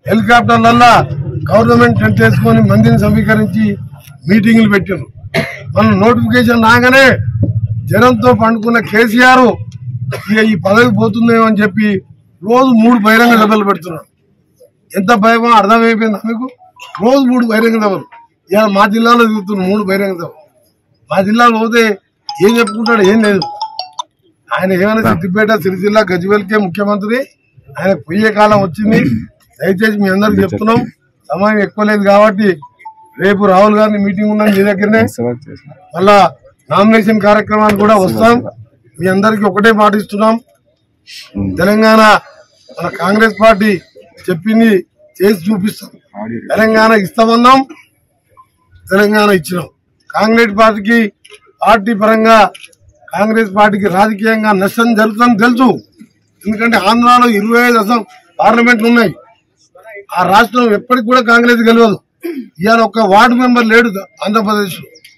హెలికాప్టర్లల్లా government tent వేసుకొని మందిని సమీకరించి మీటింగ్లు పెట్టారు మన నోటిఫికేషన్ రాగానే జనంతో పండుకున్న కేసీఆర్ ఇక ఈ పదవి పోతుందేమో అని చెప్పి రోజు మూడు బహిరంగ సభలు పెడుతున్నాడు ఎంత భయమో అర్థమైపోయిందా మీకు రోజు మూడు బహిరంగ సభలు ఇవాళ మా జిల్లాలో తిరుగుతున్నారు మూడు బహిరంగ సభలు మా జిల్లాలో పోతే ఏం చెప్పుకుంటాడు ఏం లేదు ఆయన ఏమైనా సిద్దిపేట సిరిసిల్ల గజ్వేల్కే ముఖ్యమంత్రి ఆయన పోయే కాలం వచ్చింది దయచేసి మీ అందరికి చెప్తున్నాం సమయం ఎక్కువ లేదు కాబట్టి రేపు రాహుల్ గాంధీ మీటింగ్ ఉన్నది మీ దగ్గరనే మళ్ళా నామినేషన్ కార్యక్రమానికి కూడా వస్తాం మీ అందరికి ఒకటే పాటిస్తున్నాం తెలంగాణ మన కాంగ్రెస్ పార్టీ చెప్పింది చేసి చూపిస్తాం తెలంగాణ ఇస్తామన్నాం తెలంగాణ ఇచ్చినాం కాంగ్రెస్ పార్టీకి పార్టీ పరంగా కాంగ్రెస్ పార్టీకి రాజకీయంగా నష్టం జరుగుతుందని తెలుసు ఎందుకంటే ఆంధ్రాలో ఇరవై ఐదు అసలు పార్లమెంట్లు ఉన్నాయి ఆ రాష్ట్రం ఎప్పటికి కూడా కాంగ్రెస్ గెలవదు ఇవాళ ఒక వార్డు మెంబర్ లేడు ఆంధ్రప్రదేశ్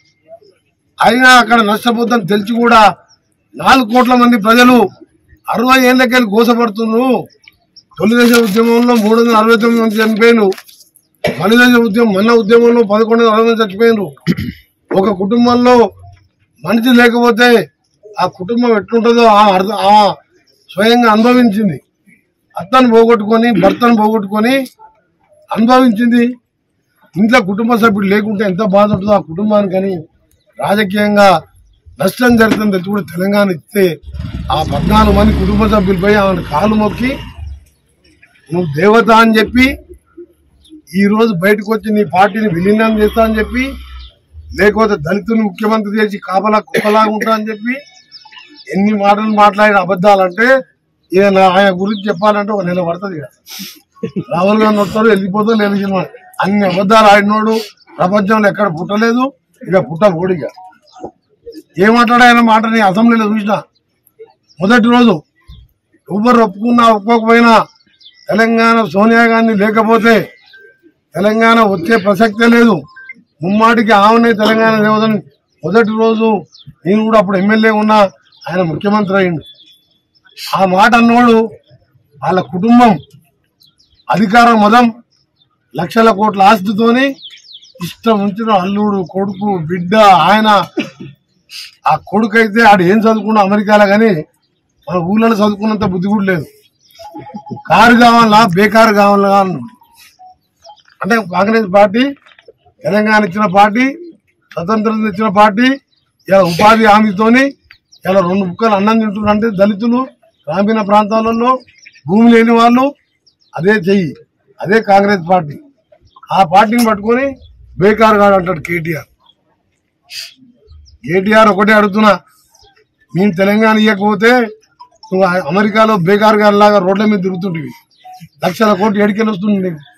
అయినా అక్కడ నష్టపోతుందని తెలిసి కూడా నాలుగు కోట్ల మంది ప్రజలు అరవై ఏళ్ళకెళ్ళి గోసపడుతున్నారు తొలిదేశ ఉద్యమంలో మూడు వందల అరవై తొమ్మిది మంది చనిపోయినారు మలిదేశ ఉద్యమం మన ఉద్యమంలో పదకొండు వందల అరవై మంది చచ్చిపోయినారు ఒక కుటుంబంలో మనిషి లేకపోతే ఆ కుటుంబం ఎట్లుంటుందో ఆ అర్థం ఆ స్వయంగా అనుభవించింది అత్తను పోగొట్టుకొని భర్తను పోగొట్టుకొని అనుభవించింది ఇంట్లో కుటుంబ సభ్యుడు లేకుంటే ఎంత బాధ ఉంటుందో ఆ కుటుంబానికని రాజకీయంగా నష్టం జరుగుతుంది తెలిసి కూడా తెలంగాణ ఇస్తే ఆ పద్నాలుగు మంది కుటుంబ సభ్యులపై ఆమెను కాలు మొక్కి నువ్వు దేవత అని చెప్పి ఈ రోజు బయటకు వచ్చి నీ పార్టీని విలీనం చేస్తా అని చెప్పి లేకపోతే దళితుని ముఖ్యమంత్రి చేసి కాపలా కుక్కలాగా ఉంటా అని చెప్పి ఎన్ని మాటలు మాట్లాడిన అబద్ధాలంటే ఈయన ఆయన గురించి చెప్పాలంటే ఒక నెల పడుతుంది ఇక. రాహుల్ గాంధీ వస్తాడు వెళ్ళిపోతాడు లేదు సినిమా అన్ని అబద్ధాలు ఆడినోడు ప్రపంచంలో ఎక్కడ పుట్టలేదు ఇక పుట్టబోడు ఇక ఏ మాట్లాడాయన మాటని అసెంబ్లీలో చూసిన మొదటి రోజు ఎవరు ఒప్పుకున్నా ఒప్పుకోకపోయినా తెలంగాణ సోనియా గాంధీ లేకపోతే తెలంగాణ వచ్చే ప్రసక్తే లేదు ముమ్మాటికి ఆమెనే తెలంగాణ దేవతని మొదటి రోజు నేను కూడా అప్పుడు ఎమ్మెల్యే ఉన్నా ఆయన ముఖ్యమంత్రి అయిండు ఆ మాట అన్నవాడు వాళ్ళ కుటుంబం అధికారం మదం లక్షల కోట్ల ఆస్తితోని ఇష్టం ఉంచిన అల్లుడు కొడుకు బిడ్డ ఆయన ఆ కొడుకు అయితే ఆడు ఏం చదువుకున్నా అమెరికాలో కానీ మన ఊళ్ళో చదువుకున్నంత బుద్ధి కూడా లేదు కారు కావాలా బేకారు కావాలా అన్నాడు అంటే కాంగ్రెస్ పార్టీ తెలంగాణ ఇచ్చిన పార్టీ స్వతంత్రం ఇచ్చిన పార్టీ ఇలా ఉపాధి హామీతోని ఇలా రెండు ముక్కలు అన్నం తింటున్నారంటే దళితులు గ్రామీణ ప్రాంతాలలో భూమి లేని వాళ్ళు అదే చెయ్యి అదే కాంగ్రెస్ పార్టీ ఆ పార్టీని పట్టుకొని బేకారు కాడు అంటాడు కేటీఆర్ కేటీఆర్ ఒకటే అడుగుతున్నా మేము తెలంగాణ ఇవ్వకపోతే నువ్వు అమెరికాలో బేకార్ గారి లాగా రోడ్ల మీద తిరుగుతుంటివి లక్షల కోట్లు ఎడికెళ్ళి వస్తుంది నీకు